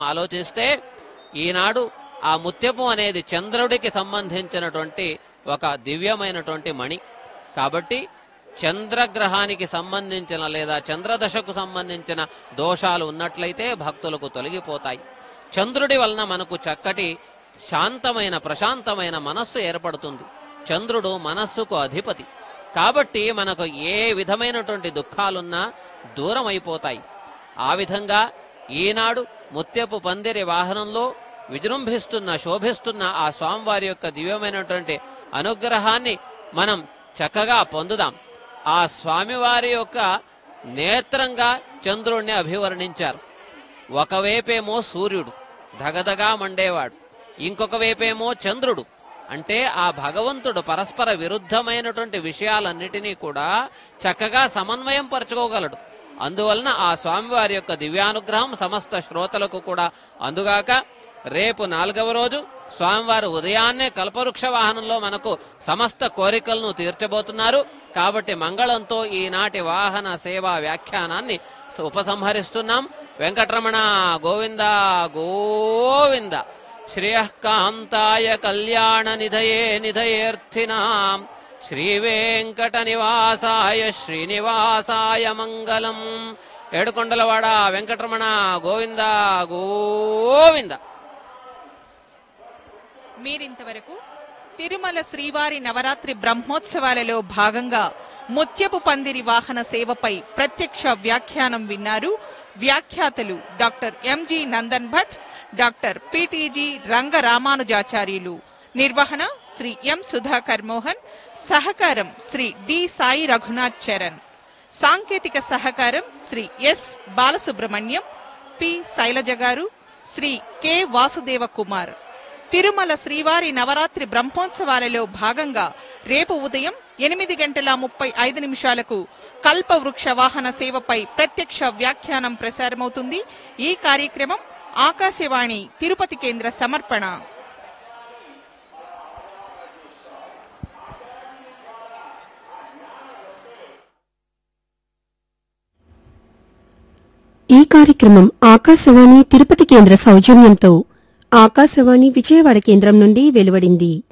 ఆలోచిస్తే ఈనాడు ఆ ముత్యపు అనేది చంద్రుడికి సంబంధించినటువంటి ఒక దివ్యమైనటువంటి మణి కాబట్టి చంద్రగ్రహానికి సంబంధించిన లేదా చంద్రదశకు సంబంధించిన దోషాలు ఉన్నట్లయితే భక్తులకు తొలగిపోతాయి చంద్రుడి వలన మనకు చక్కటి శాంతమైన ప్రశాంతమైన మనస్సు ఏర్పడుతుంది చంద్రుడు మనస్సుకు అధిపతి కాబట్టి మనకు ఏ విధమైనటువంటి దుఃఖాలున్నా దూరం అయిపోతాయి ఆ విధంగా ఈనాడు ముత్యపు పందిరి వాహనంలో విజృంభిస్తున్న శోభిస్తున్న ఆ స్వామివారి యొక్క దివ్యమైనటువంటి అనుగ్రహాన్ని మనం చక్కగా పొందుదాం ఆ స్వామివారి యొక్క నేత్రంగా చంద్రుణ్ణి అభివర్ణించారు ఒకవైపేమో సూర్యుడు ధగధగా మండేవాడు ఇంకొక వైపేమో చంద్రుడు అంటే ఆ భగవంతుడు పరస్పర విరుద్ధమైనటువంటి విషయాలన్నిటినీ కూడా చక్కగా సమన్వయం పరచుకోగలడు అందువలన ఆ స్వామివారి యొక్క దివ్యానుగ్రహం సమస్త శ్రోతలకు కూడా అందుగాక రేపు నాలుగవ రోజు స్వామివారు ఉదయాన్నే కల్పవృక్ష వాహనంలో మనకు సమస్త కోరికలను తీర్చబోతున్నారు కాబట్టి మంగళంతో ఈనాటి వాహన సేవా వ్యాఖ్యానాన్ని ఉపసంహరిస్తున్నాం వెంకటరమణ గోవింద గోవింద శ్రేయకాంతాయ కళ్యాణ నిధయే నిధయేర్థినాం శ్రీ వెంకట నివాసాయ శ్రీనివాసాయ మంగళం ఏడుకొండలవాడ వెంకటరమణ గోవింద గోవింద మీరింతవరకు తిరుమల శ్రీవారి నవరాత్రి బ్రహ్మోత్సవాలలో భాగంగా ముత్యపు పందిరి వాహన సేవపై ప్రత్యక్ష వ్యాఖ్యానం విన్నారు వ్యాఖ్యాతలు doctor MG Nandan Bhat doctor PTG Rangaramanujacharyulu నిర్వహణ శ్రీ ఎం సుధాకర్ మోహన్ సహకారం శ్రీ డి సాయి రఘునాథ్ చరణ్ సాంకేతిక సహకారం Shri S Balasubrahmanyam P Sailaja garu Shri K Vasudeva Kumar Tirumala శ్రీవారి నవరాత్రి బ్రహ్మోత్సవాలలో భాగంగా రేపు ఉదయం ఎనిమిది గంటల ముప్పై ఐదు నిమిషాలకు కల్పవృక్ష వాహన సేవపై ప్రత్యక్ష వ్యాఖ్యానం ప్రసారమవుతుంది ఈ కార్యక్రమం ఆకాశవాణి తిరుపతి కేంద్ర సమర్పణ ఈ కార్యక్రమం ఆకాశవాణి తిరుపతి కేంద్ర సౌజన్యంతో ఆకాశవాణి విజయవాడ కేంద్రం నుండి వెలువడింది